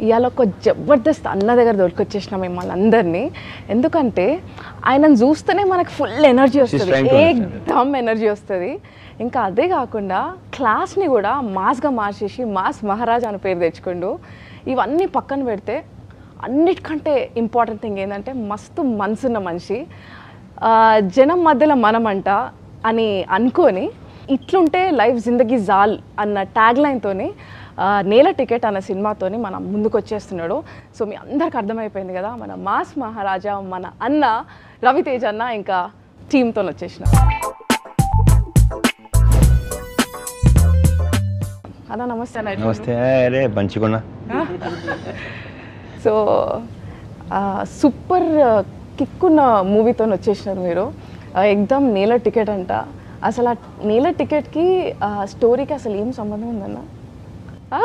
ఇవాళ ఒక జబర్దస్త్ అన్న దగ్గర దొరికొచ్చేసిన మిమ్మల్ని అందరినీ ఎందుకంటే ఆయనను చూస్తేనే మనకు ఫుల్ ఎనర్జీ వస్తుంది trying to ఏకదమ్ ఎనర్జీ వస్తుంది ఇంకా అదే కాకుండా క్లాస్ని కూడా మాస్గా మార్చేసి మాస్ మహారాజ్ అని పేరు తెచ్చుకుండు ఇవన్నీ పక్కన పెడితే అన్నిటికంటే ఇంపార్టెంట్ థింగ్ ఏంటంటే మస్తు మనసున్న మనిషి ఆ, జనం మధ్యలో మనమంట అని అనుకొని ఇట్లుంటే లైఫ్ జిందగీ జాల్ అన్న ట్యాగ్ లైన్తోని నేల టికెట్ అన్న సినిమాతోని మనం ముందుకు వచ్చేస్తున్నాడు సో మీ అందరికి అర్థమైపోయింది కదా మన మాస్ మహారాజా మన అన్న రవితేజ్ అన్న ఇంకా టీంతో వచ్చేసిన అన్న నమస్తే అన్న నమస్తే అరే మంచిగున్నా సో సూపర్ కిక్ ఉన్న మూవీతో వచ్చేసినారు మీరు ఆ, ఎగ్దమ్ నేల టికెట్ అంట అసలు ఆ నేల టికెట్కి ఆ స్టోరీకి అసలు ఏం సంబంధం ఉందన్న ఆ,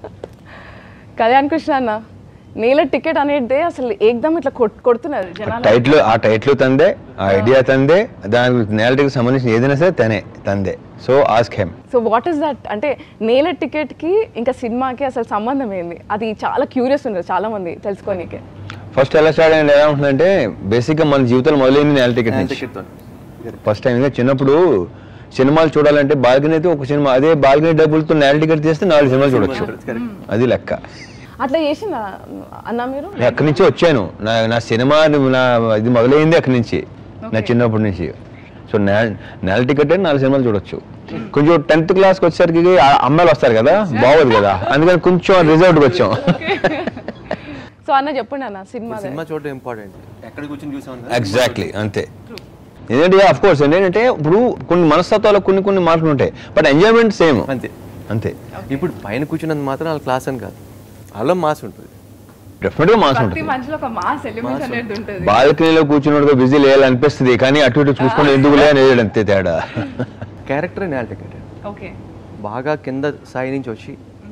కళ్యాణ్ కృష్ణ అన్న నేల టికెట్ అనేది అసలు ఏకదమ్ ఇట్లా కొట్ కొడుతున్నారు జనాలు టైటిల్ ఆ టైటిల్ తందే ఆ ఐడియా తందే దానికి నేలటికి సంబంధించిన ఏదైనా సరే తనే తందే so ask him so what is that అంటే నేల టికెట్కి ఇంకా సినిమాకి అసలు సంబంధం ఏంది అది చాలా క్యూరియస్ ఉండదు చాలా మంది తెలుసుకోనీకే ఫస్ట్ ఎలా స్టార్ట్ అయింది ఎలా ఉంటుందంటే బేసిక్గా మన జీవితంలో మొదలైంది నేల టికెట్ నుంచి ఫస్ట్ టైం చిన్నప్పుడు సినిమాలు చూడాలంటే బాల్కనీ అయితే ఒక సినిమా అదే బాల్కనీ డబ్బులతో నేల టికెట్ తీస్తే నాలుగు సినిమాలు చూడొచ్చు అది లెక్క అట్లా చేసిన అన్న మీరు నేను అక్కడి నుంచి వచ్చాను నా నా సినిమా నా ఇది మొదలైంది అక్కడి నుంచి నా చిన్నప్పటి నుంచి సో నేల నేల టికెట్ అంటే నాలుగు సినిమాలు చూడొచ్చు కొంచెం టెన్త్ క్లాస్కి వచ్చేసరికి ఆ అమ్మాయిలు వస్తారు కదా బాగోదు కదా అందుకని కొంచెం రిజర్వ్డ్కి వచ్చాం సో అన్న చెప్పండి అన్న సినిమా సినిమా చూడడం ఇంపార్టెంట్ ఎక్కడ కూర్చొని చూసాం ఎగ్జాక్ట్లీ అంతే ఎందుకంటే అఫ్ కోర్స్ ఏంటంటే ఇప్పుడు కొన్ని మనస్తత్వాలు కొన్ని కొన్ని మార్పులు ఉంటాయి బట్ ఎంజాయ్మెంట్ సేమ్ అంతే అంతే ఇప్పుడు పైన కూర్చున్నంత మాత్రం వాళ్ళ క్లాస్ అని కాదు వాళ్ళ మాస్ ఉంటుంది డెఫినెట్గా మాస్ ప్రతి ఉంటుంది మనిషిలో ఒక మాస్ ఎలిమెంట్ అనేది ఉంటుంది బాల్కనీలో కూర్చున్నట్టుగా బిజీ లేయాలనిపిస్తుంది కానీ అటు ఇటు చూసుకొని ఎందుకు లే అనేది అంతే తేడా క్యారెక్టర్ నేల టికెట్ ఓకే బాగా కింద స్థాయి నుంచి వచ్చి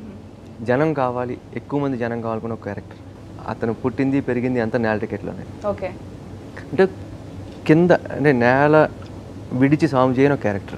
జనం కావాలి ఎక్కువ మంది జనం కావాలనుకున్న ఒక క్యారెక్టర్ అతను పుట్టింది పెరిగింది అంతా నేల టికెట్లోనే ఓకే అంటే కింద అంటే నేల విడిచి సాము చేయని ఒక క్యారెక్టర్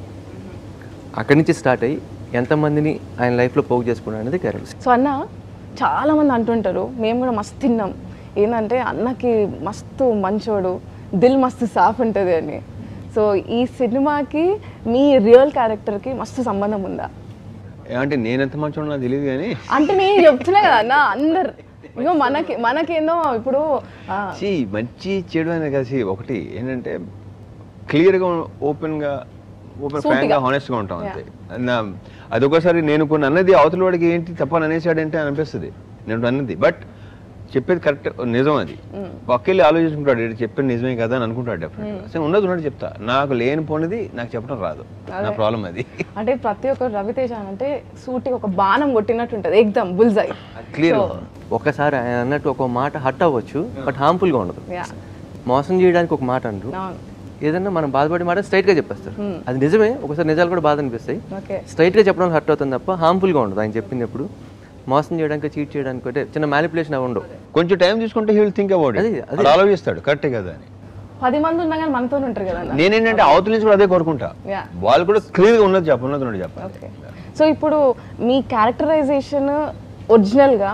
అక్కడి నుంచి స్టార్ట్ అయ్యి ఎంతమందిని ఆయన లైఫ్లో పోగు చేసుకున్నాడు అనేది క్యారెక్టర్ సో అన్న చాలా మంది అంటుంటారు మేము కూడా మస్తు తిన్నాం ఏంటంటే అన్నకి మస్తు మంచోడు దిల్ మస్తు సాఫ్ ఉంటుంది అని సో ఈ సినిమాకి మీ రియల్ క్యారెక్టర్కి మస్తు సంబంధం ఉందా అంటే నేనెంత మంచి నాకు తెలియదు కానీ అంటే నేను చెప్తున్నా కదా అన్న అందరు ఇగో మనకి మనకేందో ఇప్పుడు ఆ, సి మంచి చెడు అనేది కలిసి ఒకటి ఏంటంటే క్లియర్గా ఓపెన్గా ఓపెన్ ఫ్రాంక్గా హానెస్ట్గా ఉంటాం అంతే నా అదొకసారి నేను కొన్ని అన్నది అవతల వాడికి ఏంటి తప్పని అనేసాడంటే అనిపిస్తుంది నేను అన్నది బట్ చెప్పేది కరెక్ట్ నిజం అది పక్కెళ్ళి ఆలోచించుకుంటాడు "ఈడు చెప్పేది నిజమే కదా అని అనుకుంటాడు డెఫినెట్ అసలు ఉన్నది ఉన్నట్టు చెప్తా నాకు లేని పోనిది నాకు చెప్పడం రాదు నా ప్రాబ్లం అది అంటే ప్రతి ఒక్క రవితేజ అని అంటే సూటికి ఒక బాణం కొట్టినట్టు ఉంటుంది ఎగ్దమ్ బుల్జై క్లియర్ ఒకసారి ఆయన అన్నట్టు ఒక మాట హట్ అవ్వచ్చు బట్ హార్మ్ఫుల్గా ఉండదు యా మోసం చేయడానికి ఒక మాట అంటారు అవును ఏదన్నా మనం బాధపడే మాట స్ట్రైట్గా చెప్పేస్తారు అది నిజమే ఒకసారి నిజాలు కూడా బాధ అనిపిస్తాయి ఓకే స్ట్రైట్గా చెప్పడం హర్ట్ అవుతుంది తప్ప హార్మ్ఫుల్గా ఉండదు ఆయన చెప్పినప్పుడు మోసం చేయడానికి చీట్ చేయడానికి అంటే చిన్న మ్యానిపులేషన్ అవి ఉండవు కొంచెం టైం తీసుకుంటే హీ విల్ థింక్ అబౌట్ అది- ఇట్ అలా ఆలోచిస్తాడు కరెక్టే కదా అని పది మంది ఉన్నా కానీ మనతో ఉంటారు కదా అన్న నేనేంటంటే అవతల నుంచి కూడా అదే కోరుకుంటా యా వాళ్ళు కూడా క్లియర్గా ఉన్నది చెప్ప ఉన్నది ఉన్నది చెప్పాలి ఓకే సో ఇప్పుడు మీ క్యారెక్టరైజేషన్ ఒరిజినల్గా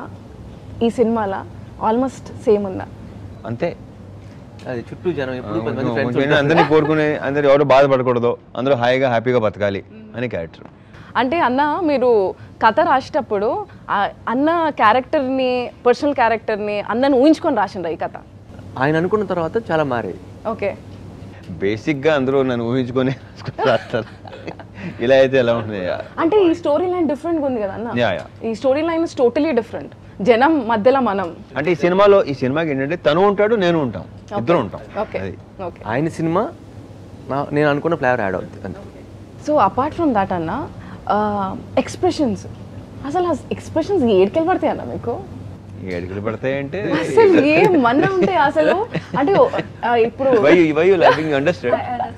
ఈ సినిమాలో ఆల్మోస్ట్ సేమ్ ఉందా అంతే అది చుట్టూ జనం ఎప్పుడు పది మంది కొంచెం ఫ్రెండ్స్ ఏంటంటే అందరినీ కోరుకునే అందరు ఎవరు బాధపడకూడదు అందరూ హాయిగా హ్యాపీగా బతకాలి అని క్యారెక్టర్ అంటే అన్న మీరు కథ రాసేటప్పుడు ఆ అన్న క్యారెక్టర్ని పర్సనల్ క్యారెక్టర్ని అన్నను ఊహించుకొని రాసిండ్రా ఈ కథ ఆయన అనుకున్న తర్వాత చాలా మారాయి ఓకే బేసిక్గా అందరూ నన్ను ఊహించుకొని రాస్తారు ఇలా అయితే ఎలా ఉంటుంది అంటే ఈ స్టోరీ లైన్ డిఫరెంట్గా ఉంది కదా అన్న యా యా ఈ story line is totally different జనం మధ్యలో మనం అంటే ఈ సినిమాలో ఈ సినిమాకి ఏంటంటే తను ఉంటాడు నేను ఉంటాం ఇద్దరు ఉంటాం ఓకే అది ఓకే ఆయన సినిమా నా- నేను అనుకున్న ఫ్లేవర్ యాడ్ అవుతుంది అంతే సో అపార్ట్ ఫ్రమ్ దాట్ అన్న ఎక్స్ప్రెషన్స్ అసలు ఆ ఎక్స్ప్రెషన్స్ ఏడికెళ్ళి పడతాయి అన్న మీకు ఏడుగులు పడతాయంటే అసలు ఏం మన్న ఉంటాయి అసలు అంటే ఆ, ఇప్పుడు why why you liking understand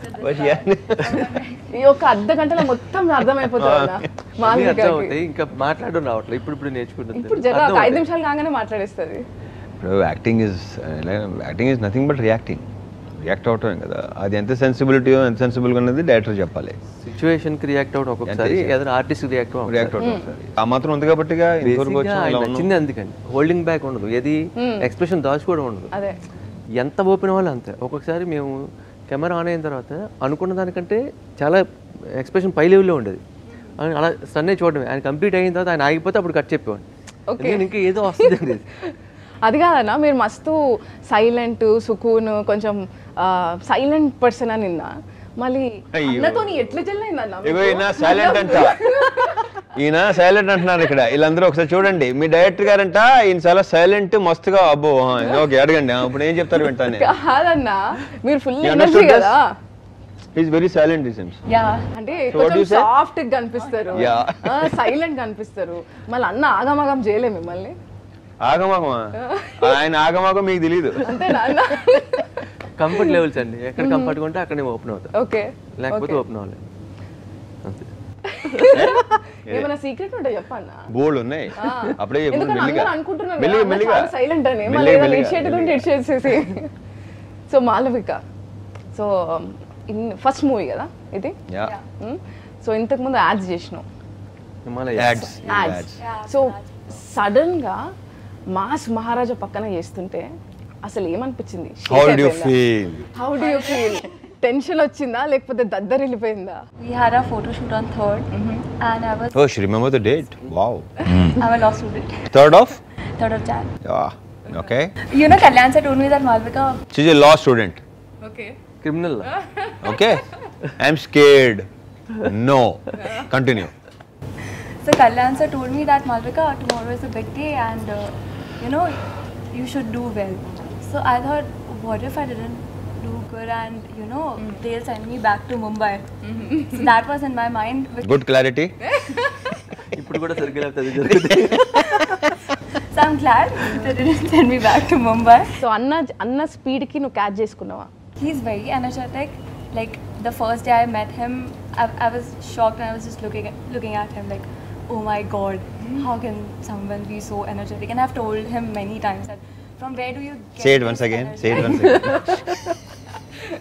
ఈ ఒక అర్ధ గంటలో మొత్తం అర్థమైపోతుంది అన్న అన్నీ మాధవికకి. అర్థం అవుతాయి ఇంకా మాట్లాడడం రావట్లేదు ఇప్పుడు ఇప్పుడు నేర్చుకుంటుంది ఇప్పుడు జర ఒక ఐదు నిమిషాలు కాగానే మాట్లాడేస్తుంది acting is acting is nothing but reacting react అవటమే కదా అది ఎంత సెన్సిబిలిటీ ఎంత సెన్సిబుల్గా ఉన్నది డైరెక్టర్ చెప్పాలి సిచ్యువేషన్కి రియాక్ట్ అవ్వడం ఒక్కొక్కసారి ఎదురు ఆర్టిస్ట్కి రియాక్ట్ అవ్వడం రియాక్ట్ అవటం ఒకసారి. ఆ మాత్రం ఉంది కాబట్టిగా ఇంతవరకు Basic గా వచ్చాం, ఆయన ఇలా ఉన్నాం. నచ్చింది అందుకని హోల్డింగ్ బ్యాక్ ఉండదు ఏది ఎక్స్ప్రెషన్ దాచుకోవడం ఉండదు అదే ఎంత ఓపెన్ వాళ్ళు అంతే ఒక్కొక్కసారి మేము కెమెరా ఆన్ అయిన తర్వాత అనుకున్న దానికంటే చాలా ఎక్స్ప్రెషన్ పై లెవెల్లో ఉండేది అని అలా సన్నే చూడడమే ఆయన కంప్లీట్ అయిన తర్వాత ఆయన ఆగిపోతే అప్పుడు కట్ చెప్పేవాడిని ఎందుకంటే ఇంకా ఏదో వస్తుంది అనేది. అది కాదన్న మీరు మస్తు సైలెంట్ సుకూన్ కొంచెం సైలెంట్ పర్సన్ అని నిన్న మళ్ళీ అయ్యో. అన్నతో ఎట్లా చెల్లైందన్న ఇగో ఈయన సైలెంట్ అంట ఈయన సైలెంట్ అంటున్నారు ఇక్కడ వీళ్ళందరూ ఒకసారి చూడండి మీ డైరెక్టర్ గారంట ఈయన చాలా సైలెంట్ మస్తుగా అబ్బో ఆ, ఓకే అడగండి ఆ, ఇప్పుడు ఏం చెప్తారు వింటాను కాదన్న మీరు ఫుల్ You ఎనర్జీ understood కదా is very silent sense Yeah. అంటే So what do కొంచెం you say? సాఫ్ట్ కనిపిస్తారు Yeah. సైలెంట్ కనిపిస్తారు మళ్ళీ అన్న ఆగమాగం చేయలే మిమ్మల్ని ఆగమాగమా ఆయన ఆగమాగం మీకు తెలియదు అంతేనా అన్న కంఫర్ట్ లెవెల్స్ అండి ఎక్కడ కంఫర్ట్గా ఉంటే అక్కడే ఓపెన్ అవుతాం ఓకే లేకపోతే ఓపెన్ అవ్వలేదు అంతే ఏమైనా సీక్రెట్ ఉంటే చెప్పన్నా బోల్డ్ ఉన్నాయి అప్పుడే చెప్పు, ఎందుకంటే మెల్లిగా అందరూ అనుకుంటున్నారు మెల్లిగా మెల్లిగా సైలెంట్ అని మళ్ళీ మెల్లిగా, ఏదైనా మెల్లిగా, ఇచ్చేటది ఉంటే ఇచ్చేసేసి so Malavika so in first movie కదా ఇది యా సో ఇంతకు ముందు యాడ్స్ చేసినావు Himalaya ads ads so sudden గా మాస్ మహారాజా పక్కన చేస్తుంటే అసలు ఏమనిపించింది how do you feel how do you feel tension వచ్చిందా లేకపోతే దద్దరిల్లిపోయిందా We had our photo shoot on 3rd, and I was oh she remember the date wow I'm a law student. Third of 3rd of Jan. Okay You know, Kalyan sir told me that Malvika. She's a law student okay criminal okay I'm scared no continue So Kalyan sir told me that Malvika, tomorrow is a big day, and uh, you know, you should do well. So I thought, what if I didn't do good, and you know, they'll send me back to Mumbai. So that was in my mind. Which, good clarity ఇప్పుడు కూడా సరిగ్గా లేకపోతే అది జరుగుతుంది so I'm glad they didn't send me back to Mumbai. So అన్న అన్న speed కి నువ్వు క్యాచ్ చేసుకున్నావా He's very energetic. Like the first day I met him, I, I was shocked and I was just looking at, looking at him like, oh my god, how can someone be so energetic? And I've told him many times that from where do you get say it this once again energy? Say it once again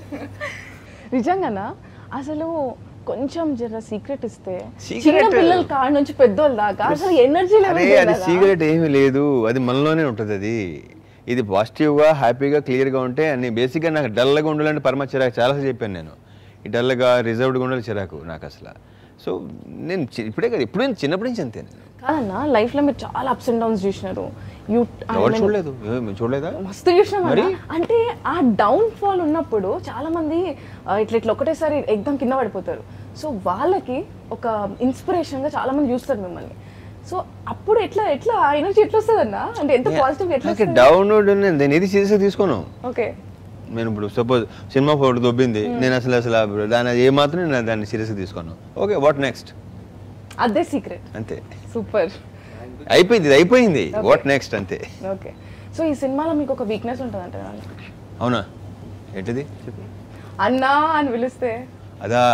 నిజంగానా అసలు కొంచెం జర secret ఇస్తే Secret? చిన్న పిల్లల కాడ నుంచి పెద్దోళ్ళ దాకా అసలు ఎనర్జీ అరే అది సీక్రెట్ ఏమీ లేదు అది మనలోనే ఉంటుంది అది ఇది పాజిటివ్గా హ్యాపీగా క్లియర్గా ఉంటే అన్ని బేసిక్గా నాకు డల్గా ఉండాలంటే పరమ చిరాకు చాలాసార్లు చెప్పాను నేను ఈ డల్గా రిజర్వ్డ్గా ఉండాలి చిరాకు నాకు అసలు సో నేను చి- ఇప్పుడే కాదు ఎప్పుడు నేను చిన్నప్పటి నుంచి అంతే నేను కాదన్నా లైఫ్ లో మీరు చాలా అప్స్ అండ్ డౌన్స్ చూసినారు యూ ఎవరు చూడలేదు ఏ, మీరు చూడలేదా మస్తు చూసినాం అన్న. అంటే ఆ డౌన్ ఫాల్ ఉన్నప్పుడు చాలా మంది ఆ, ఇట్లా ఇట్లా ఒకటేసారి ఎగ్దం కింద పడిపోతారు సో వాళ్ళకి ఒక ఇన్స్పిరేషన్ గా చాలా మంది చూస్తారు మిమ్మల్ని సో అప్పుడు ఎట్లా ఎట్లా ఆ ఎనర్జీ ఎట్లా వస్తుంది అన్న అంటే ఎంత పాజిటివ్ ఎట్లా నాకు డౌన్లోడ్ నేను ఏది సీరియస్గా తీసుకోను ఓకే నేను ఇప్పుడు సపోజ్ సినిమా ఫోటో దొబ్బింది నేను అసలు అసలు దాని ఏ మాత్రం నేను దాన్ని సీరియస్గా తీసుకోను ఓకే వాట్ నెక్స్ట్ అదే సీక్రెట్ అంతే సూపర్ అయిపోయింది ఇది అయిపోయింది వాట్ నెక్స్ట్ అంతే ఓకే సో ఈ సినిమాలో మీకు ఒక వీక్నెస్ ఉంటుంది అంటే అవునా ఏంటిది అన్నా అని పిలిస్తే అదా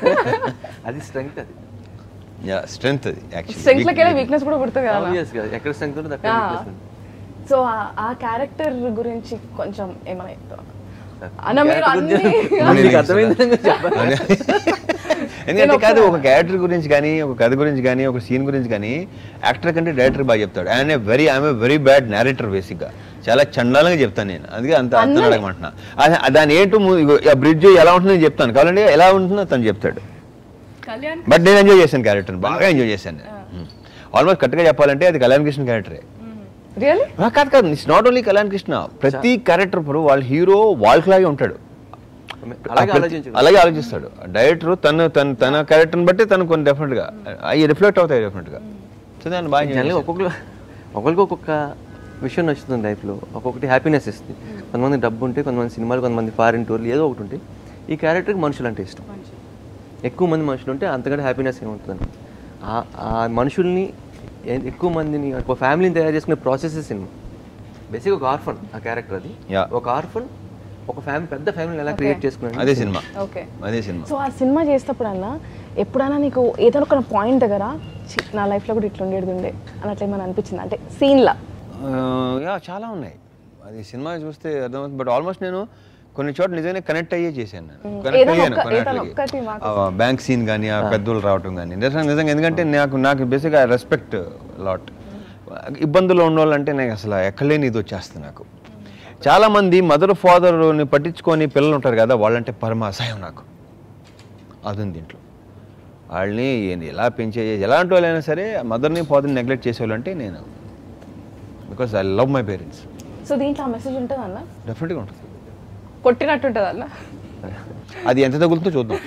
అది స్ట్రెంగ్త్ అది స్ట్రెంగ్త్ అది స్ట్రెంగ్త్ లకి యాక్చువల్లీ వీక్నెస్ కూడా పుడుతుంది కదా ఆబ్వియస్ గా ఎక్కడ స్ట్రెంగ్త్ ఉంటే అక్కడ ఆ. weakness ఉంది. సో ఆ- ఆ క్యారెక్టర్ గురించి కొంచెం ఏమైనా చెప్తావా? అన్న మీరు Character గురించి- అన్ని మీకు అర్థమైంది చెప్పాలి ఎందుకంటే కాదు ఒక క్యారెక్టర్ గురించి కానీ ఒక కథ గురించి కానీ ఒక సీన్ గురించి కానీ యాక్టర్ కంటే డైరెక్టర్ బాగా చెప్తాడు ఆయన very I'm very bad narrator బేసిక్గా చాలా చండాలంగా చెప్తాను నేను అందుకే అంత అంత అడగమంటున్నా అది- దాని ఏంటో ఆ బ్రిడ్జ్ ఎలా ఉంటుందో నేను చెప్తాను కావాలంటే ఎలా ఉంటుందో తను చెప్తాడు Kalyan బట్ నేను ఎంజాయ్ చేశాను క్యారెక్టర్ బాగా ఎంజాయ్ చేశాను ఆల్మోస్ట్ కరెక్ట్గా చెప్పాలంటే అది కళ్యాణ్ కృష్ణ క్యారెక్టరే రియల్లీ ఆ, కాదు కాదు it's not only Kalyan Krishna ప్రతి క్యారెక్టర్ ఇప్పుడు వాళ్ళ హీరో వాళ్ళకి లాగే ఉంటాడు అలాగే ఆ ప్రతి- ఆలోచించు అలాగే ఆలోచిస్తాడు డైరెక్టర్ తను తన తన క్యారెక్టర్ని బట్టి తను కొన్ని డెఫినెట్గా అవి రిఫ్లెక్ట్ అవుతాయి డెఫినెట్గా సో దాన్ని బాగా enjoy జనరల్గా చేశాను. ఒక్కొక్కరు ఒక్కొక్కరికి ఒక్కొక్క విషయం నచ్చుతుంది లైఫ్లో ఒక్కొక్కటి హ్యాపీనెస్ ఇస్తుంది కొంతమంది డబ్బు ఉంటే కొంతమంది సినిమాలు కొంతమంది ఫారిన్ టూర్లు ఏదో ఒకటి ఉంటే ఈ క్యారెక్టర్కి మనుషులు అంటే ఇష్టం ఎక్కువ మంది మనుషులు ఉంటే అంతకంటే హ్యాపీనెస్ ఏముంటుందని ఆ ఆ మనుషుల్ని ఎ- ఎక్కువ మందిని ఒక ఫ్యామిలీని తయారు చేసుకునే ప్రాసెస్ సినిమా బేసిక్ ఒక ఆర్ఫన్ ఆ క్యారెక్టర్ అది Yeah. ఒక ఆర్ఫన్ ఒక ఫ్యామిలీ పెద్ద ఫ్యామిలీని ఎలా క్రియేట్ చేసుకున్నాడు అదే సినిమా ఓకే అదే సినిమా సో ఆ సినిమా చేసేటప్పుడన్నా ఎప్పుడైనా నీకు ఏదో ఒక పాయింట్ దగ్గర "ఛీ, నా లైఫ్లో కూడా ఇట్లా ఉండేది ఉండే అని అట్లా ఏమైనా అనిపించింది అంటే సీన్లా యా చాలా ఉన్నాయి అది సినిమా చూస్తే అర్థమవుతుంది బట్ ఆల్మోస్ట్ నేను కొన్ని చోట్ల నిజంగానే కనెక్ట్ అయ్యే చేశాను నేను మ్మ్. కనెక్ట్ ఏదైనా అయ్యాను ఒక్క- ఏదైనా కొన్నిటికి. ఒక్కటి మాకు ఆ బ్యాంక్ సీన్ కానీ ఆ పెద్దలు రావటం కానీ నిజంగా నిజంగా ఎందుకంటే నాకు నాకు బేసిక్గా రెస్పెక్ట్ లాట్ ఇబ్బందులు ఉన్న వాళ్ళంటే నాకు అసలు ఎక్కలేని ఇది వచ్చేస్తుంది నాకు చాలా మంది మదర్ ఫాదర్ని పట్టించుకొని పిల్లలు ఉంటారు కదా వాళ్ళంటే పరమ అసహ్యం నాకు అది ఉంది దీంట్లో వాళ్ళని ఎలా పెంచే ఎలాంటి వాళ్ళైనా సరే మదర్ని ఫాదర్ని నెగ్లెక్ట్ చేసేవాళ్ళంటే నేను because I love my parents so దీంట్లో ఆ మెసేజ్ ఉంటుంది అన్న డెఫినెట్గా ఉంటుంది కొట్టినట్టు ఉంటుంది అన్న అది ఎంత తగులుతుందో చూద్దాం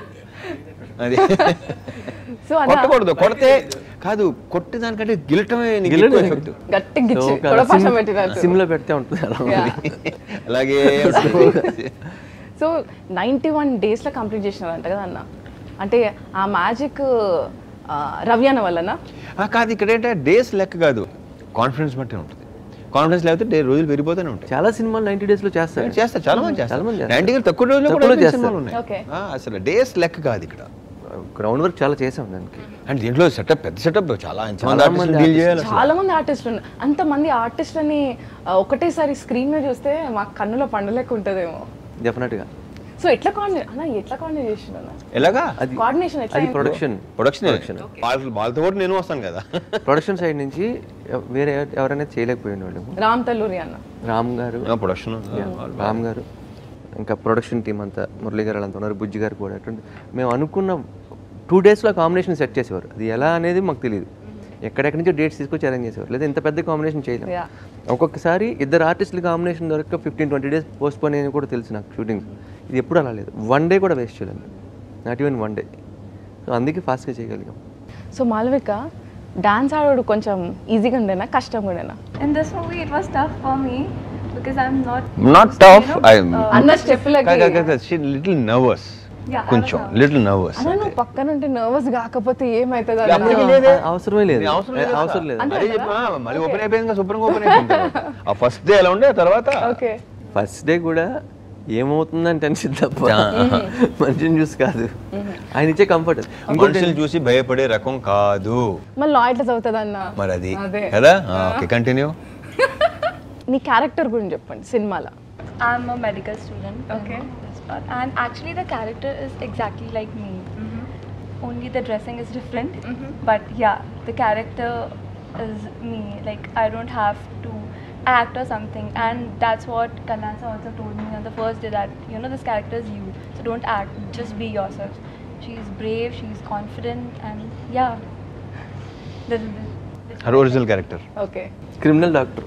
అది సో అన్న కొట్టకూడదు కొడితే కాదు కొట్టే దానికంటే గిలటమే నీకు గిల్లడం ఎక్కువ effect. గట్టి గిచ్చి కొడపాషం పెట్టినట్టు సిమ్లో పెడితే ఉంటుంది అలా Yeah. అలాగే సో నైంటీ వన్ డేస్లో కంప్లీట్ చేసినారంట కదా అన్న అంటే ఆ మ్యాజిక్ రవి అన్న వల్లనా ఆ, కాదు ఇక్కడ ఏంటంటే డేస్ లెక్క కాదు కాన్ఫిడెన్స్ బట్టి ఉంటుంది కాన్ఫిడెన్స్ లేకపోతే డే రోజులు పెరిగిపోతూనే ఉంటాయి చాలా సినిమాలు నైన్టీ డేస్లో చేస్తారు చేస్తారు చాలా మంది చాలా మంది చేస్తారు చేస్తారు. నైన్టీ తక్కువ రోజులు తక్కువ కూడా రోజులు అయిపోయిన చేస్తారు. సినిమాలు ఉన్నాయి Okay. ఆ, అసలు డేస్ లెక్క కాదు ఇక్కడ గ్రౌండ్ వర్క్ చాలా చేసాం దానికి అండ్ దీంట్లో సెటప్ పెద్ద సెటప్ చాలా ఎంతమంది చాలా artists మంది deal చేయాలి అసలు. చాలా మంది ఆర్టిస్టులు ఉన్నారు అంతమంది ఆర్టిస్టులని ఆ, ఒకటేసారి స్క్రీన్ మీద చూస్తే మా కన్నులో పండులెక్క ఉంటుందేమో డెఫినెట్గా సో ఎట్లా కోఆర్డినేట్ అన్న ఎట్లా కోఆర్డినేట్ చేసిన అన్న ఎలాగా అది కోఆర్డినేషన్ ఎట్లా అది అయింది? ప్రొడక్షన్ ప్రొడక్షన్ వాళ్ళ వాళ్ళతో కూడా నేను వస్తాను కదా ప్రొడక్షన్ సైడ్ నుంచి ఎవ- వేరే ఎవరైనా చేయలేకపోయిన వాళ్ళు రామ్ తల్లూరి అన్న రామ్ గారు ప్రొడక్షన్ రామ్ గారు ఇంకా ప్రొడక్షన్ టీం అంతా మురళి గారు అంతా ఉన్నారు బుజ్జి గారు కూడా అటువంటి మేము అనుకున్న టూ డేస్లో కాంబినేషన్ సెట్ చేసేవారు అది ఎలా అనేది మాకు తెలియదు ఎక్కడెక్కడి నుంచో డేట్స్ తీసుకొచ్చి అరేంజ్ చేసేవారు లేదా ఇంత పెద్ద కాంబినేషన్ చేయలేం Yeah. ఒక్కొక్కసారి ఇద్దరు ఆర్టిస్టుల కాంబినేషన్ దొరక fifteen twenty days postpone అని కూడా తెలుసు నాకు షూటింగ్ ఇది ఎప్పుడు అలా లేదు వన్ డే కూడా వేస్ట్ చేయలేదు not even one day so అందుకే ఫాస్ట్గా చేయగలిగాం సో మాలవిక డాన్స్ ఆడోడు కొంచెం ఈజీగా ఉండేనా కష్టంగా ఉండేనా In this movie, it was tough for me because I'm not. Not used to, you tough know, I uh, అన్న స్టెప్లకి little nervous Yeah, I was కొంచెం nervous. లిటిల్ నర్వస్ అన్న నువ్వు పక్కన ఉంటే నర్వస్ కాకపోతే ఏమవుతుంది ఎవరికి అన్న లేదే. అవసరమే లేదు అవసరం లేదు అవసరం లేదు అంతే అదే కదా? చెప్పా మళ్ళీ ఓపెన్ అయిపోయింది కదా శుభ్రంగా ఓపెన్ అయిపోయింది తర్వాత. ఆ ఫస్ట్ డే ఎలా ఉండే ఆ తర్వాత ఓకే ఫస్ట్ డే కూడా ఏమవుతుందని టెన్షన్ తప్ప మనిషిని చూసి కాదు ఆయన ఇచ్చే కంఫర్ట్ మనుషులు చూసి భయపడే రకం కాదు మళ్ళీ లా ఎట్లా చదువుతుంది అన్న మరి అది అదే. కదా ఓకే కంటిన్యూ నీ క్యారెక్టర్ గురించి చెప్పండి సినిమాలో I'm a medical student. Okay. in this part. And actually, the character is exactly like me. Only the dressing is different. But yeah, the character is me. Like, I don't have to act or something. And that's what Kalansa also told me on the first day that, you know, this character is you. So don't act, just be yourself. She's brave, she's confident, and yeah. This is it. Her original character okay criminal doctor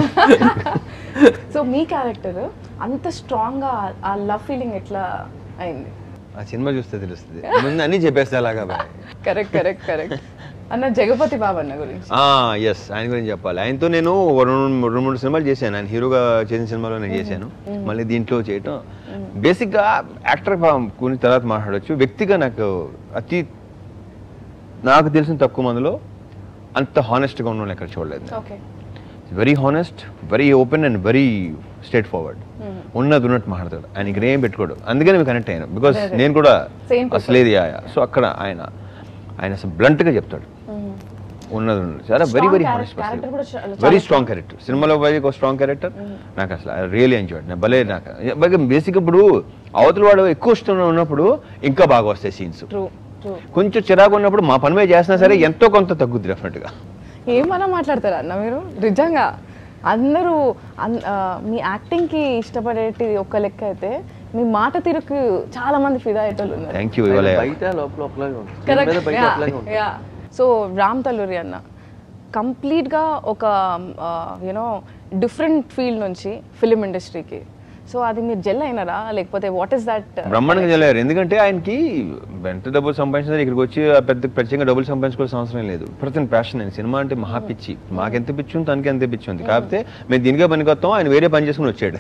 so మీ character అంత స్ట్రాంగ్గా ఆ love feeling ఎట్లా అయింది ఆ cinema చూస్తే తెలుస్తుంది ముందు అన్ని చెప్పేస్తా అలాగా బాయ్ కరెక్ట్ కరెక్ట్ కరెక్ట్ అన్న జగపతి బాబు అన్న గురించి ఎస్ ఆయన గురించి చెప్పాలి ఆయనతో నేను ఓ రెండు రెండు మూడు సినిమాలు చేశాను ఆయన హీరోగా చేసిన సినిమాలో నేను చేశాను మళ్ళీ దీంట్లో చేయటం బేసిక్గా యాక్టర్ గురించి తర్వాత మాట్లాడొచ్చు వ్యక్తిగా నాకు అతి నాకు తెలిసిన తక్కువ మందిలో అంత హానెస్ట్గా ఉన్న ఎక్కడ చూడలేదు okay very honest very open and very straightforward ఉన్నది ఉన్నట్టు మాట్లాడతాడు ఆయన ఇక్కడ ఏం పెట్టుకోడు అందుకని మీకు కనెక్ట్ అయ్యాను బికాస్ అదే. నేను కూడా Same people. అసలు ఏది సో అక్కడ ఆయన ఆయన అసలు బ్లంట్గా చెప్తాడు ఉన్నది ఉన్నది చాలా very Strong very character- honest character కూడా చాలా- వెరీ చాలా స్ట్రాంగ్ క్యారెక్టర్ సినిమాలో పోయి ఒక స్ట్రాంగ్ క్యారెక్టర్ నాకు అసలు ఐ రియలీ ఎంజాయ్ నేను భలే నాకు బేసిక్ ఇప్పుడు అవతల వాడు ఎక్కువ ఇష్టం ఉన్నప్పుడు ఇంకా బాగా వస్తాయి సీన్స్ ట్రూ ట్రూ కొంచెం చిరాకు ఉన్నప్పుడు మా పని మీద చేసినా సరే ఎంతో కొంత తగ్గుద్ది డెఫినెట్గా ఏమన్నా మాట్లాడతారా అన్న మీరు నిజంగా అందరూ అన్- ఆ, మీ యాక్టింగ్కి ఇష్టపడేటి ఒక లెక్క అయితే మీ మాట తీరుకు చాలా మంది ఫిదా అయ్యేటోళ్ళు ఉన్నారు థ్యాంక్ యూ ఇవాళ బయట లోపల ఒకలాగే ఉంటుంది Screen మీద బయట ఒకలాగే ఉంటుంది సో రామ్ తల్లూరి అన్న కంప్లీట్గా ఒక యూనో డిఫరెంట్ ఫీల్డ్ నుంచి ఫిలిం ఇండస్ట్రీకి సో అది మీరు జెల్ అయినారా లేకపోతే వాట్ ఈస్ దట్ బ్రహ్మాండంగా చేయలేరు ఎందుకంటే ఆయనకి ఎంత డబ్బులు సంపాదించినా ఇక్కడికి వచ్చి ఆ పెద్ద ప్రత్యేకంగా డబ్బులు సంపాదించుకోవాల్సిన అవసరం లేదు ప్రతి ప్యాషన్ ఆయన సినిమా అంటే మహా పిచ్చి మాకెంత పిచ్చి ఉంది తనకి ఎంత పిచ్చి ఉంది కాకపోతే మేము దీనికే పనికొస్తాం ఆయన వేరే పని చేసుకుని వచ్చాడు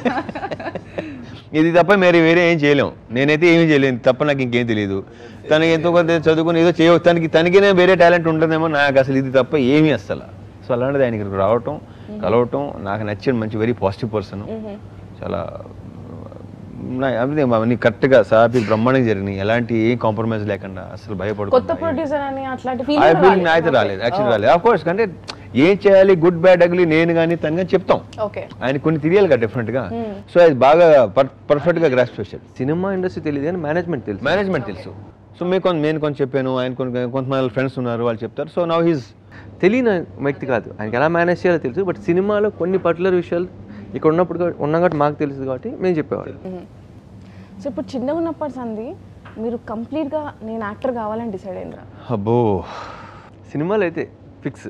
ఇది తప్ప మీరు వేరే ఏం చేయలేం నేనైతే ఏమీ చేయలేను తప్ప నాకు ఇంకేం తెలియదు తనకి ఎంతో కొంత చదువుకుని ఏదో చేయ తనకి తనకినే వేరే టాలెంట్ ఉంటుందేమో నాకు అసలు ఇది తప్ప ఏమీ అస్సలు సో అలాంటిది ఆయన ఇక్కడికి రావటం కలవటం నాకు నచ్చిన మంచి వెరీ పాజిటివ్ పర్సన్ చాలా నా- అదే అవన్నీ కరెక్ట్గా సాపి బ్రహ్మాండంగా జరిగినాయి ఎలాంటి ఏ కాంప్రమైజ్ లేకుండా అసలు కొత్త భయపడకుండా ప్రొడ్యూసర్ అని అట్లాంటి ఆ ఫీలింగ్ ఫీలింగ్ అయితే రాలేదు యాక్చువల్లీ రాలేదు ఆఫ్ కోర్స్ అంటే ఏం చేయాలి గుడ్ బ్యాడ్ అగ్లీ నేను కానీ తను కానీ చెప్తాం ఓకే ఆయన కొన్ని తెలియాలి కదా different గా సో అది బాగా పర్ఫెక్ట్ గా గ్రాస్ చేశాడు సినిమా ఇండస్ట్రీ తెలియదు కానీ మేనేజ్మెంట్ తెలుసు మేనేజ్మెంట్ తెలుసు సో మీకు కొంత నేను కొంత చెప్పాను ఆయన కొన్ని కొంతమంది ఫ్రెండ్స్ ఉన్నారు వాళ్ళు చెప్తారు సో నవ్ హీస్ తెలియని వ్యక్తి కాదు ఆయనకి ఎలా మేనేజ్ చేయాలో తెలుసు బట్ సినిమాలో కొన్ని పర్టికులర్ విషయాలు ఇక్కడ ఉన్నప్పుడు కా- ఉన్నాం కాబట్టి మాకు తెలుసు కాబట్టి మేము చెప్పేవాళ్ళు సో ఇప్పుడు చిన్నగా ఉన్నప్పటి సంది మీరు కంప్లీట్గా నేను యాక్టర్ కావాలని డిసైడ్ అయినరా అబ్బో సినిమాలు అయితే ఫిక్స్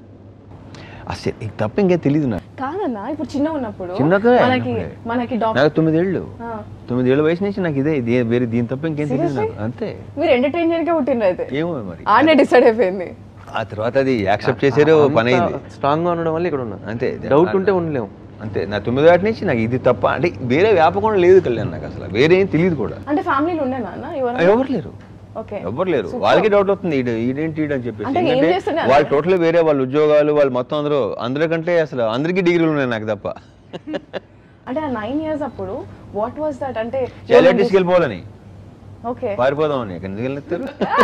అసలు ఇంక తప్ప ఇంకేం తెలియదు నాకు కాదన్నా ఇప్పుడు చిన్నగా ఉన్నప్పుడు చిన్నగా మనకి ఉన్నప్పుడే. మనకి డాక్టర్ నాకు తొమ్మిదేళ్ళు తొమ్మిదేళ్ళ వయసు నుంచి నాకు ఇదే ఇది వేరే దీని తప్ప ఇంకేం తెలియదు నాకు అంతే మీరు ఎంటర్టైన్ చేయడానికే పుట్టినరు అయితే ఏమో మరి ఆడనే డిసైడ్ అయిపోయింది ఆ తర్వాత అది యాక్సెప్ట్ చేసారు పని అయింది స్ట్రాంగ్ గా ఉండడం వల్ల ఇక్కడ ఉన్నాను అంతే డౌట్ ఉంటే ఉండలేము అంతే నా తొమ్మిదో ఏటి నుంచి నాకు ఇది తప్ప అంటే వేరే వ్యాపకం లేదు కళ్యాణ్ నాకు అసలు వేరే ఏం తెలియదు కూడా అంటే ఫ్యామిలీలో ఉండేనా అన్న ఎవరు ఎవరు లేరు ఓకే ఎవరు లేరు వాళ్ళకి డౌట్ అవుతుంది ఈడు ఈడేంటి ఈడు అని చెప్పేసి అంటే ఏం ఎందుకంటే చేస్తున్నారు? వాళ్ళు టోటల్ వేరే వాళ్ళ ఉద్యోగాలు వాళ్ళు మొత్తం అందరూ అందరికంటే అసలు అందరికీ డిగ్రీలు ఉన్నాయి నాకు తప్ప అంటే ఆ నైన్ ఇయర్స్ అప్పుడు వాట్ వాస్ దట్ అంటే చాలా తీసుకెళ్ళిపోవాలని ఓకే పారిపోదామని ఎక్కడ ఎందుకు వెళ్ళిస్తారు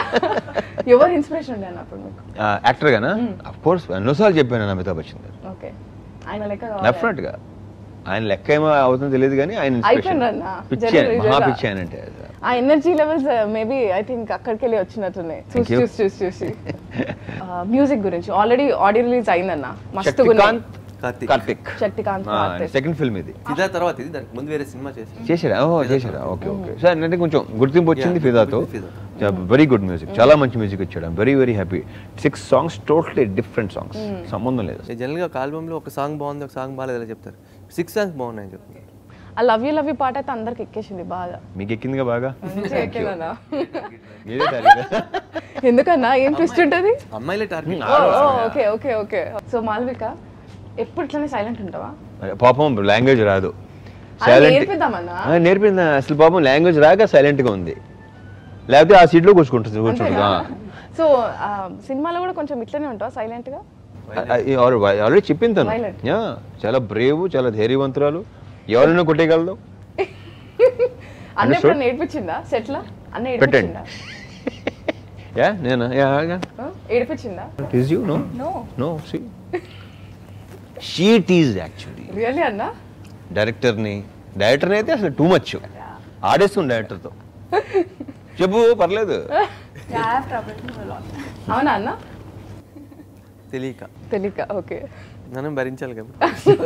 ఎవరు ఇన్స్పిరేషన్ ఉండే అన్న అప్పుడు మీకు యాక్టర్ గానా అఫ్ కోర్స్ ఎన్నోసార్లు చెప్పాను నేను అమితాబ్ బచ్చన్ గారు ఓకే ఆయన లెక్క కావాలి. డెఫినెట్ గా ఆయన లెక్క ఏమో అవుతుందో తెలియదు కానీ ఆయన inspiration. అయిపోయిండ్రన్న. పిచ్చి జనం ఆయన, మహా నిజంగా. పిచ్చి ఆయన అంటే ఆ energy levels maybe I think అక్కడికి వెళ్ళి వచ్చినట్టున్నాయి Thank చూసి you. చూసి చూసి చూసి మ్యూజిక్ గురించి ఆల్రెడీ ఆడియో రిలీజ్ అయిందన్న మస్తుగా ఉన్నాయి. శక్తికాంత్ కార్తీక్ కార్తిక్ శక్తికాంత్ కార్తిక్. సెకండ్ ఫిల్మ్ ఇది ఫిదా తర్వాత ఇది దానికి ముందు వేరే సినిమా చేసి చేశారా ఓ చేశారా ఓకే ఓకే సార్ అంటే కొంచెం గుర్తింపు వచ్చింది Yeah, ఫిదాతో ఫిదా. వెరీ గుడ్ మ్యూజిక్ చాలా మంచి మ్యూజిక్ ఇచ్చాడు very very happy six songs totally different songs సంబంధం లేదు జనరల్గా ఒక ఆల్బంలో ఒక సాంగ్ బాగుంది ఒక సాంగ్ బాగాలేదు ఇలా చెప్తారు సిక్స్ సాంగ్స్ బాగున్నాయని చెప్తారు ఆ లవ్ యూ లవ్ యూ పాట అయితే అందరికి ఎక్కేసింది బాగా మీకు ఎక్కిందిగా బాగా ఎక్కేదన్నా మీరే తారీఖు. ఎందుకన్నా ఏం ట్విస్ట్ ఉంటుంది అమ్మాయిలే target okay okay okay so Malvika ఎప్పుడు ఇట్లానే సైలెంట్ ఉంటావా మరి పాపం లాంగ్వేజ్ రాదు అది సైలెంట్ నేర్పిద్దామన్నా నేర్పింది అసలు పాపం లాంగ్వేజ్ రాక సైలెంట్ గా ఉంది లేకపోతే ఆ సీట్ లో కూర్చుంటుంది కూర్చుంటుంది సో ఆ, సినిమాలో కూడా కొంచెం ఇట్లనే ఉంటావా సైలెంట్ గా ఆల్రెడీ చెప్పింది తను Violent. యా చాలా బ్రేవ్ చాలా ధైర్యవంతురాలు ఎవరైనా కొట్టేయగలదు అన్న ఎప్పుడు నేర్పించిందా సెట్ లో అన్న పెట్టండి. ఏడిపించిందా యా నేనా యా యా ఆ? ఏడిపించిందా tease you no No. No see she tease actually really అన్న డైరెక్టర్ని డైరెక్టర్ని అయితే అసలు టూ మచ్ ఆడేస్తుంది డైరెక్టర్తో చెప్పు పర్లేదు Yeah, I have troubled him a lot. అవునా అన్న తెలియక తెలియక ఓకే మనం భరించాలి కాబట్టి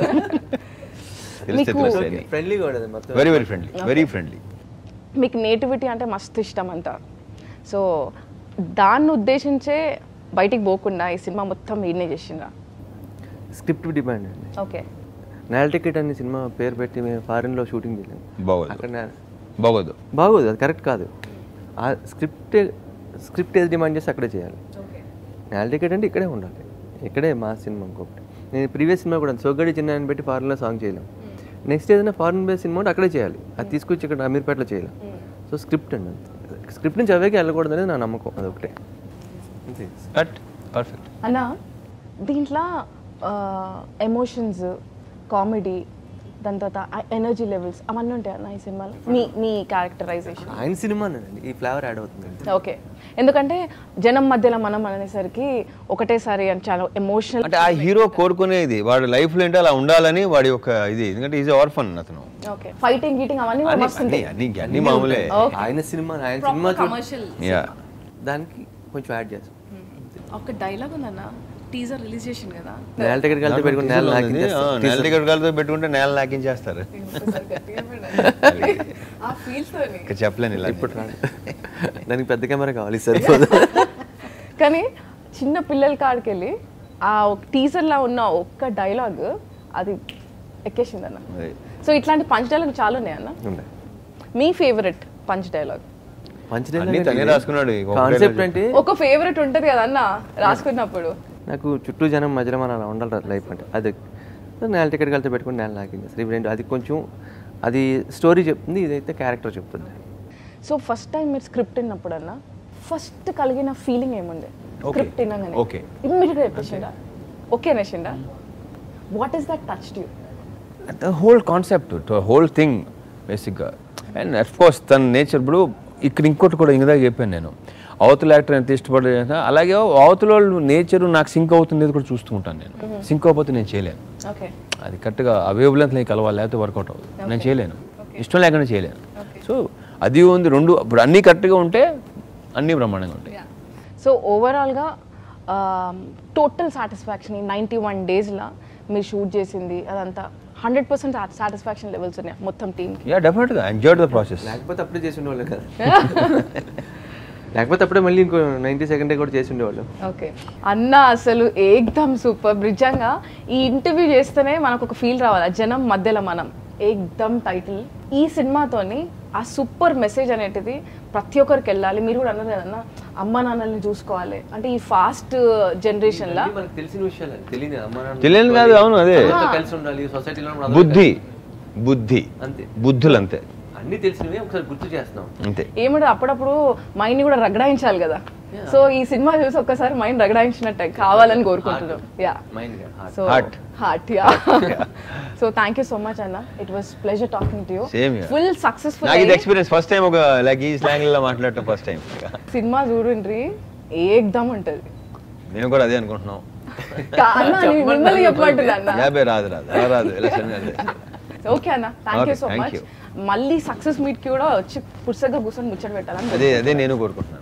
తెలిస్తే మీకు- తెలుస్తుంది ఫ్రెండ్లీగా ఉండదు మొత్తం very very friendly very friendly మీకు నేటివిటీ అంటే మస్తు ఇష్టం అంట సో దాన్ని ఉద్దేశించే బయటికి పోకుండా ఈ సినిమా మొత్తం వీడినే చేసిండ్రా స్క్రిప్ట్ డిమాండ్ అండి ఓకే నేల్ టికెట్ అనే సినిమా పేరు పెట్టి మేము ఫారెన్లో షూటింగ్ చేసాం బాగోదు అక్కడ నా- బాగోదు బాగోదు అది కరెక్ట్ కాదు ఆ స్క్రిప్ట్ స్క్రిప్ట్ ఏది డిమాండ్ చేస్తే అక్కడే చేయాలి నేల్ టికెట్ అంటే ఇక్కడే ఉండాలి ఇక్కడే మా సినిమా ఇంకొకటి నేను ప్రీవియస్ సినిమా కూడా సొగ్గడి చిన్న అని పెట్టి ఫారెన్లో సాంగ్ చేయలేం నెక్స్ట్ ఏదైనా ఫారెన్ బేస్ సినిమా ఉంటే అక్కడే చేయాలి అది తీసుకొచ్చి ఇక్కడ అమీర్పేటలో చేయలేం సో స్క్రిప్ట్ అండి స్క్రిప్ట్ నుంచి అవేకి వెళ్ళకూడదు అనేది నా నమ్మకం అదొకటే అంతే కట్ పర్ఫెక్ట్ అన్న దీంట్లో ఎమోషన్స్ కామెడీ దాని తర్వాత ఎనర్జీ లెవెల్స్ అవన్నీ ఉంటాయి అన్న ఈ సినిమాలో మీ మీ క్యారెక్టరైజేషన్ ఆయన సినిమానండి ఈ ఫ్లేవర్ యాడ్ అవుతుంది ఓకే ఎందుకంటే జనం మధ్యలో మనం అనేసరికి ఒకటేసారి అని చాలా ఎమోషనల్ అంటే ఆ హీరో కోరుకునేది వాడు లైఫ్ లో ఏంటో అలా ఉండాలని వాడి యొక్క ఇది ఎందుకంటే ఈజ్ ఆర్ఫన్ అతను ఓకే ఫైటింగ్ గీటింగ్ అవన్నీ కూడా అన్ని మస్తు ఉంటాయి అన్ని అన్ని మామూలే ఆయన సినిమా ఆయన సినిమా కమర్షియల్ యా దానికి కొంచెం యాడ్ చేస్తాం ఒక డైలాగ్ ఉందన్న టీజర్ రిలీజ్ చేసింది కదా నేల టికెట్ కలిపి పెట్టుకుని నేల నాకించేస్తాం. నేల టికెట్ కలితో పెట్టుకుంటే నేల నాకించేస్తారు ఆ ఫీల్స్ ఇక చెప్పలేను ఇలా ఇప్పుడు రాదు. దానికి పెద్ద కెమెరా కావాలి సరిపోదు కానీ చిన్న పిల్లల కాడికి వెళ్ళి ఆ టీజర్ లా ఉన్న ఒక్క డైలాగ్ అది ఎక్కేసింది అన్న అదే. సో ఇట్లాంటి పంచ్ డైలాగ్ చాలా ఉన్నాయి అన్న ఉండే. మీ ఫేవరెట్ పంచ్ డైలాగ్ మంచి అన్ని తనే రాసుకున్నాడు ఇక ఒకటే కాన్సెప్ట్ రోజు. అంటే ఒక ఫేవరెట్ ఉంటది కదా అన్న రాసుకున్నప్పుడు నాకు చుట్టూ జనం మధ్యలో మన అలా ఉండాలి లైఫ్ అంటే అది నేల టికెట్ కలిసి పెట్టుకుని నేల నాకించేస్తారు ఇవి రెండు అది కొంచెం అది స్టోరీ చెప్తుంది ఇదైతే క్యారెక్టర్ చెప్తుంది సో ఫస్ట్ టైం మీరు స్క్రిప్ట్ విన్నప్పుడు అన్న ఫస్ట్ కలిగిన ఫీలింగ్ ఏముండే Okay. స్క్రిప్ట్ వినగానే Okay. ఇమ్మీడియట్గా చెప్పేసిండా ఓకే అనేసిండా what is that touch you the whole concept whole thing బేసిక్గా అండ్ అఫ్ కోర్స్ తన నేచర్ ఇప్పుడు ఇక్కడ ఇంకోటి కూడా ఇంకదా చెప్పాను నేను అవతల యాక్టర్ ఎంత ఇష్టపడే అలాగే అవతల వాళ్ళు నేచర్ నాకు సింక్ అవుతుంది కూడా చూస్తూ ఉంటాను నేను సింక్ అవ్వకపోతే నేను చేయలేను ఓకే అది కరెక్ట్గా అవైబుల్ అంత కలవాలి లేకపోతే వర్కౌట్ అవ్వదు నేను చేయలేను ఇష్టం లేకుండా చేయలేను సో అది ఉంది రెండు ఇప్పుడు అన్నీ కరెక్ట్గా ఉంటే అన్నీ బ్రహ్మాండంగా ఉంటాయి సో ఓవరాల్గా టోటల్ సాటిస్ఫాక్షన్ ఈ నైంటీ వన్ డేస్లో మీరు షూట్ చేసింది అదంతా హండ్రెడ్ పర్సెంట్ సాటిస్ఫాక్షన్ లెవెల్స్ ఉన్నాయి మొత్తం టీంకి యా డెఫినెట్గా ఎంజాయ్డ్ ద ప్రాసెస్ లేకపోతే అప్పుడే చేసి ఉండేవాళ్ళం కదా లేకపోతే అప్పుడే మళ్ళీ ఇంకో నైంటీ సెకండ్ కూడా చేసి ఉండేవాళ్ళం ఓకే అన్న అసలు ఏకదమ్ సూపర్ నిజంగా ఈ ఇంటర్వ్యూ చేస్తేనే మనకు ఒక ఫీల్ రావాలి ఆ జనం మధ్యలో మనం ఏకదమ్ టైటిల్ ఈ సినిమాతోని ఆ సూపర్ మెసేజ్ అనేటిది ప్రతి ఒక్కరికి వెళ్ళాలి మీరు కూడా అన్నారు కదన్న అమ్మ నాన్నల్ని చూసుకోవాలి అంటే ఈ ఫాస్ట్ జనరేషన్లో ఇవన్నీ మనకు తెలిసిన విషయాలు తెలియదు అమ్మ నాన్న తెలియదు కాదు, అవును, అదే. అందరితో కలిసి ఉండాలి సొసైటీలో మనం అందరం బుద్ధి బుద్ధి అంతే బుద్ధులు అంతే అన్ని తెలిసినవి ఒకసారి గుర్తు చేస్తున్నాం అంతే ఏమంటే అప్పుడప్పుడు మైండ్ని కూడా రగడాయించాలి కదా సో ఈ సినిమా చూసి ఒక్కసారి మైండ్ రగడాయించినట్టే కావాలని కోరుకుంటున్నాం yeah mind so Heart. Heart yeah so thank you so much అన్న it was pleasure talking to you Same here. Full successful నాకు ఇది ఎక్స్పీరియన్స్ ఫస్ట్ టైం ఒక లైక్ ఈ స్లాంగ్ లో మాట్లాడటం ఫస్ట్ టైం సినిమా చూడండి ఏకదమ్ ఉంటది మేము కూడా అదే అనుకుంటున్నాం కా- అన్న నేను మిమ్మల్ని చెప్పమంటున్నా అన్న యాభై రాదు రాదు అలా రాదు ఇలా సరే అదే. ఓకే అన్న thank you Okay, so thank much you. మళ్ళీ సక్సెస్ మీట్ కి కూడా వచ్చి పుస్తకంగా కూర్చొని ముచ్చట పెట్టాలని అదే అదే నేను కోరుకుంటున్నాను